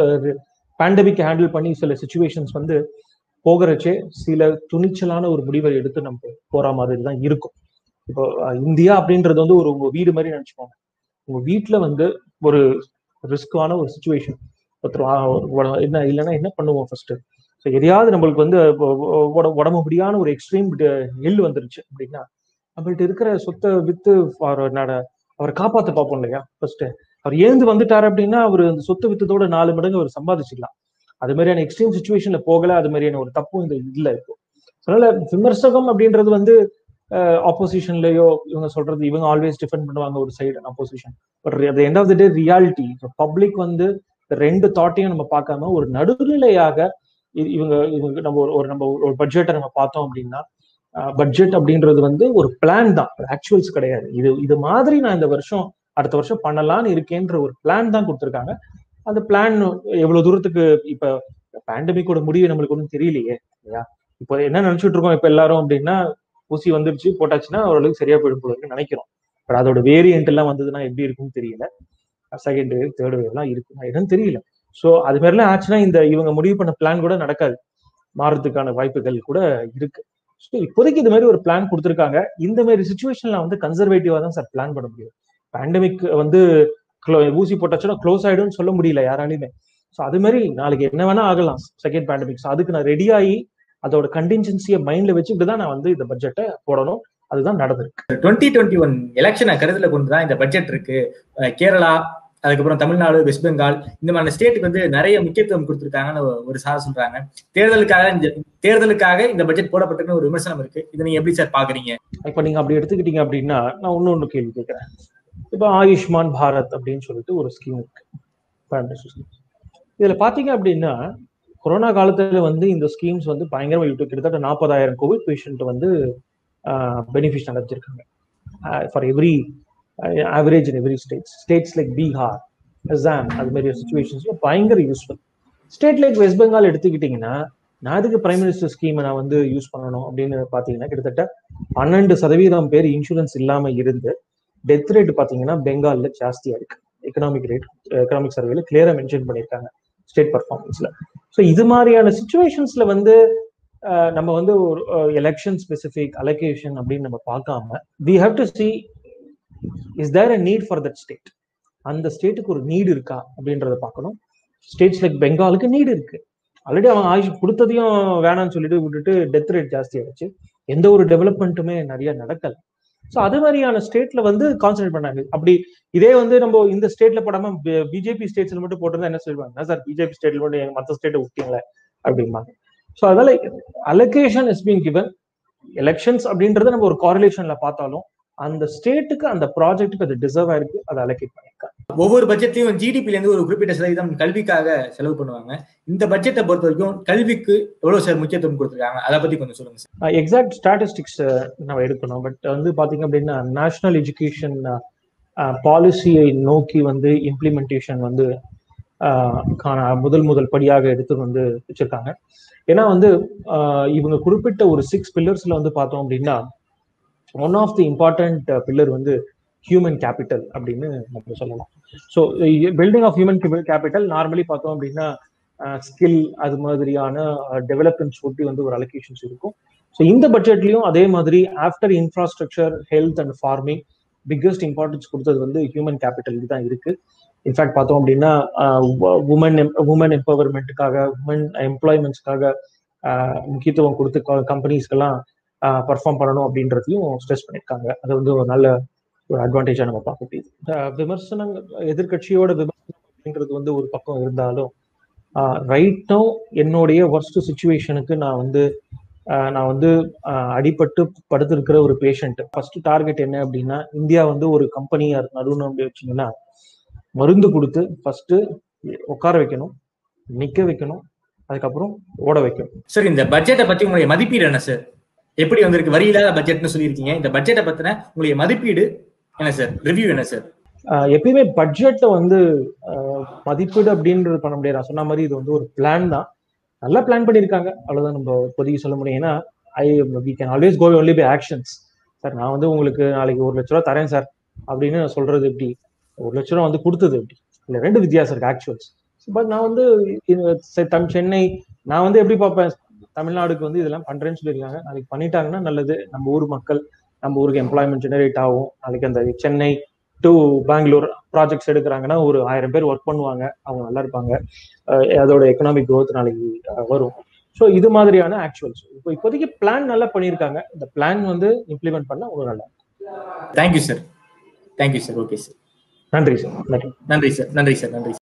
பேண்டமிக் ஹேண்டில் பண்ணி சில சுச்சுவேஷன்ஸ் வந்து போகிறச்சே சில துணிச்சலான ஒரு முடிவை எடுத்து நம்ம போற மாதிரி தான் இருக்கும் இப்போ அஹ், இந்தியா அப்படின்றது வந்து ஒரு உங்க வீடு மாதிரி நினைச்சுக்கோங்க உங்க வீட்டுல வந்து ஒரு ரிஸ்கான ஒரு சுச்சுவேஷன் ஒருத்தர் ஆ, உட- என்ன இல்லைன்னா என்ன பண்ணுவோம் ஃபர்ஸ்ட் ஸோ எதையாவது நம்மளுக்கு வந்து உ- உ- உட- உடம்பு முடியான ஒரு எக்ஸ்ட்ரீம் நெல் வந்துருச்சு அப்படின்னா நம்மள்ட்ட இருக்கிற சொத்தை வித்து அவர் நட அவரை காப்பாத்த பார்ப்போம் இல்லையா ஃபர்ஸ்ட் அவர் ஏந்து வந்துட்டாரு அப்படின்னா அவர் அந்த சொத்து வித்ததோட நாலு மடங்கு அவர் சம்பாதிச்சிடலாம் அது மாதிரியான எக்ஸ்ட்ரீம் சுச்சுவேஷன்ல போகல அது மாதிரியான ஒரு தப்பும் இந்த இல்ல இப்போ அதனால விமர்சகம் அப்படின்றது வந்து ஆப்போசிஷன்லயோ இவங்க சொல்றது இவங்க ஆல்வேஸ் டிஃபெண்ட் பண்ணுவாங்க ஒரு side opposition but at the end of the day reality public வந்து இந்த ரெண்டு தாட்டையும் நம்ம பார்க்காம ஒரு நடுநிலையாக இ- இவங்க இவங்க நம்ம ஒரு- ஒரு நம்ம ஒரு பட்ஜெட்டை நம்ம பார்த்தோம் அப்படின்னா பட்ஜெட் அப்படின்றது வந்து ஒரு பிளான் தான் ஆக்சுவல்ஸ் கிடையாது இது இது மாதிரி நான் இந்த வருஷம் அடுத்த வருஷம் பண்ணலாம்னு இருக்கேன்ற ஒரு பிளான் தான் கொடுத்துருக்காங்க அந்த பிளான் எவ்வளவு தூரத்துக்கு இப்ப பேண்டமிக்கோட முடிவு நம்மளுக்கு ஒன்றும் தெரியலையே இல்லையா இப்போ என்ன நினைச்சிட்டு இருக்கோம் இப்ப எல்லாரும் அப்படின்னா ஊசி வந்துருச்சு போட்டாச்சுன்னா ஓரளவுக்கு சரியா போயிடும் போல இருக்குன்னு நினைக்கிறோம் பட் அதோட வேரியன்ட் எல்லாம் வந்ததுன்னா எப்படி இருக்கும்னு தெரியல செகண்ட் வேவ் தேர்ட் வேவ் எல்லாம் இருக்குமா என்னன்னு தெரியல ஸோ அது மாதிரிலாம் ஆச்சுன்னா இந்த இவங்க முடிவு பண்ண பிளான் கூட நடக்காது மாறதுக்கான வாய்ப்புகள் கூட இருக்கு ஸோ இப்போதைக்கு இது மாதிரி ஒரு பிளான் கொடுத்துருக்காங்க இந்த மாதிரி சுச்சுவேஷன்ல வந்து கன்சர்வேட்டிவா தான் சார் பிளான் பண்ண முடியும் பேண்டமிக் வந்து clo- ஊசி போட்டாச்சுன்னா க்ளோஸ் ஆயிடும்னு சொல்ல முடியல யாராலையுமே ஸோ அது மாதிரி நாளைக்கு என்ன வேணா ஆகலாம் செகண்ட் பேண்டமிக் ஸோ அதுக்கு நான் ரெடி ஆகி அதோட கண்டின்ஜென்சியை மைண்ட்ல வச்சுக்கிட்டு தான் நான் வந்து இந்த பட்ஜெட்டை போடணும் அதுதான் நடந்திருக்கு டுவெண்ட்டி டுவெண்ட்டி ஒன் எலெக்ஷனை கருத்துல கொண்டு தான் இந்த பட்ஜெட் இருக்கு அஹ் கேரளா அதுக்கப்புறம் தமிழ்நாடு வெஸ்ட் பெங்கால் இந்த மாதிரி ஸ்டேட்டுக்கு வந்து நிறைய முக்கியத்துவம் கொடுத்திருக்காங்கன்னு ஒரு சார் சொல்றாங்க தேர்தலுக்காக இந்த தேர்தலுக்காக இந்த பட்ஜெட் போடப்பட்டிருக்குன்னு ஒரு விமர்சனம் இருக்கு இதை நீங்க எப்படி சார் பாக்குறீங்க இப்ப நீங்க அப்படி எடுத்துக்கிட்டீங்க அப்படின்னா நான் இன்னொன்னு கேள்வி கேட்கிறேன் இப்ப ஆயுஷ்மான் பாரத் அப்படின்னு சொல்லிட்டு ஒரு ஸ்கீம் இருக்கு Prime Minister's scheme. இதுல பாத்தீங்க அப்படின்னா கொரோனா காலத்துல வந்து இந்த ஸ்கீம்ஸ் வந்து பயங்கரமா யூடியூப் கிட்டத்தட்ட நாற்பதாயிரம் கோவிட் பேஷண்ட் வந்து பெனிஃபிட் அடைஞ்சிருக்காங்க for every average in every states states like Bihar Assam அது மாதிரி சுச்சுவேஷன்ஸ்ல பயங்கர useful state like West Bengal எடுத்துக்கிட்டீங்கன்னா நான் அதுக்கு பிரைம் மினிஸ்டர் ஸ்கீமை நான் வந்து யூஸ் பண்ணணும் அப்படின்னு பாத்தீங்கன்னா கிட்டத்தட்ட பன்னெண்டு சதவீதம் பேர் இன்சூரன்ஸ் இல்லாம இருந்து டெத் ரேட் பாத்தீங்கன்னா பெங்கால்ல ஜாஸ்தியா இருக்கு எக்கனாமிக் ரேட் எக்கனாமிக் சர்வேல கிளியரா மென்ஷன் பண்ணியிருக்காங்க ஸ்டேட் பர்ஃபார்மன்ஸ்ல ஸோ இது மாதிரியான சுச்சுவேஷன்ஸ்ல வந்து அஹ், நம்ம வந்து ஒரு எலெக்ஷன் ஸ்பெசிபிக் அலோகேஷன் அப்படின்னு நம்ம பார்க்காம we have to see is there a need for that state அந்த ஸ்டேட்டுக்கு ஒரு நீடு இருக்கா அப்படின்றத பார்க்கணும் ஸ்டேட்ஸ் லைக் பெங்காலுக்கு நீடு இருக்கு ஆல்ரெடி அவன் ஆயுஷ் கொடுத்ததையும் வேணாம்னு சொல்லிட்டு விட்டுட்டு டெத் ரேட் ஜாஸ்தி ஆயிடுச்சு எந்த ஒரு டெவலப்மெண்ட்டுமே நிறைய நடக்கல ஸோ அது மாதிரியான ஸ்டேட்ல வந்து கான்சென்ட்ரேட் பண்ணாங்க அப்படி இதே வந்து நம்ம இந்த ஸ்டேட்ல போடாம பிஜேபி ஸ்டேட்ஸ்ல மட்டும் போட்டிருந்தா என்ன சொல்லுவாங்க சார் பிஜேபி ஸ்டேட்ல மட்டும் எங்க மற்ற ஸ்டேட்டை விட்டீங்களே அப்படிம்பாங்க ஸோ அதனால allocation is been given elections அப்படின்றத நம்ம ஒரு காரிலேஷன்ல பார்த்தாலும் அந்த ஸ்டேட்டுக்கு அந்த ப்ராஜெக்ட்டுக்கு அது டிசர்வ் ஆயிருக்கு அதை அலோகேட் பண்ணிருக்காங்க ஒவ்வொரு பட்ஜெட்லயும் ஜிடிபில இருந்து ஒரு குறிப்பிட்ட சதவீதம் கல்விக்காக செலவு பண்ணுவாங்க இந்த பட்ஜெட்டை பொறுத்த வரைக்கும் கல்விக்கு எவ்வளவு சார் முக்கியத்துவம் கொடுத்திருக்காங்க அதை பத்தி கொஞ்சம் சொல்லுங்க சார் எக்ஸாக்ட் ஸ்டாட்டிஸ்டிக்ஸ் நம்ம எடுக்கணும் பட் வந்து பாத்தீங்க அப்படின்னா நேஷனல் எஜுகேஷன் பாலிசியை நோக்கி வந்து இம்ப்ளிமெண்டேஷன் வந்து ஆஹ், காண முதல் முதல் படியாக எடுத்து வந்து வச்சிருக்காங்க ஏன்னா வந்து ஆஹ், இவங்க குறிப்பிட்ட ஒரு சிக்ஸ் பில்லர்ஸ்ல வந்து பார்த்தோம் அப்படின்னா one of the important pillar வந்து ஹியூமன் கேபிட்டல் அப்படின்னு நம்ம சொல்லலாம் so building of human capital normally பார்த்தோம் அப்படின்னா ஸ்கில் அது மாதிரியான டெவலப்மெண்ட்ஸ் ஒட்டி வந்து ஒரு அலோகேஷன்ஸ் இருக்கும் ஸோ இந்த பட்ஜெட்லயும் அதே மாதிரி after infrastructure health and farming biggest importance கொடுத்தது வந்து ஹியூமன் கேபிட்டல் தான் இருக்கு இன்ஃபேக்ட் பார்த்தோம் அப்படின்னா உமன் உமன் எம்பவர்மெண்ட்டுக்காக உமன் எம்ப்ளாய்மெண்ட்ஸ்க்காக முக்கியத்துவம் கொடுத்து கம்பெனிஸ்க்கெல்லாம் பர்ஃபார்ம் பண்ணணும் அப்படின்றதையும் ஸ்ட்ரெஸ் பண்ணியிருக்காங்க அது வந்து ஒரு நல்ல ஒரு அட்வான்டேஜா நம்ம பார்க்க முடியுது அஹ் விமர்சனங்கள் எதிர்க்கட்சியோட விமர்சனம் அப்படின்றது வந்து ஒரு பக்கம் இருந்தாலும் ரைட்டும் என்னுடைய ஒர்ஸ்ட் சுச்சுவேஷனுக்கு நான் வந்து ஆஹ் நான் வந்து ஆஹ் அடிபட்டு படுத்திருக்கிற ஒரு பேஷண்ட் ஃபர்ஸ்ட் டார்கெட் என்ன அப்படின்னா இந்தியா வந்து ஒரு கம்பெனியா நடுவுன்னு அப்படி வச்சீங்கன்னா மருந்து கொடுத்து ஃபர்ஸ்ட் உட்கார வைக்கணும் நிக்க வைக்கணும் அதுக்கப்புறம் ஓட வைக்கணும் சார் இந்த பட்ஜெட்டை பத்தி உங்களுடைய மதிப்பீடு என்ன சார் எப்படி வந்திருக்கு வரி இல்லாத பட்ஜெட்னு சொல்லியிருக்கீங்க இந்த பட்ஜெட்டை பத்தின உங்களுடைய மதிப்பீடு என்ன சார் ரிவ்யூ என்ன சார் ஆஹ் எப்பயுமே பட்ஜெட்டை வந்து ஆஹ் மதிப்பீடு அப்படின்றது பண்ண முடியாது நான் சொன்ன மாதிரி இது வந்து ஒரு பிளான் தான் நல்லா பிளான் பண்ணியிருக்காங்க அவ்வளவுதான் நம்ம இப்போதைக்கு சொல்ல முடியும் ஏன்னா I we can always go only by actions sir நான் வந்து உங்களுக்கு நாளைக்கு ஒரு லட்ச ரூபா தரேன் சார் அப்படின்னு சொல்றது எப்படி ஒரு லட்ச ரூபா வந்து கொடுத்தது எப்படி இல்லை ரெண்டு வித்தியாசம் இருக்கு ஆக்சுவல்ஸ் பட் நான் வந்து சென்னை நான் வந்து எப்படி பார்ப்பேன் தமிழ்நாடுக்கு வந்து இதெல்லாம் பண்றேன்னு சொல்லியிருக்காங்க நாளைக்கு பண்ணிட்டாங்கன்னா நல்லது நம்ம ஊர் மக்கள் நம்ம ஊருக்கு எம்ப்ளாய்மெண்ட் ஜெனரேட் ஆகும் நாளைக்கு அந்த சென்னை டு பெங்களூர் ப்ராஜெக்ட்ஸ் எடுக்கிறாங்கன்னா ஒரு ஆயிரம் பேர் ஒர்க் பண்ணுவாங்க அவங்க நல்லா இருப்பாங்க அதோட எக்கனாமிக் க்ரோத் நாளைக்கு வரும் ஸோ இது மாதிரியான ஆக்சுவல்ஸ் இப்போ இப்போதைக்கு பிளான் நல்லா பண்ணியிருக்காங்க இந்த பிளான் வந்து இம்ப்ளிமெண்ட் பண்ண ஒரு நல்லா thank you sir thank you sir okay sir நன்றி சார் நன்றி நன்றி சார் நன்றி சார் நன்றி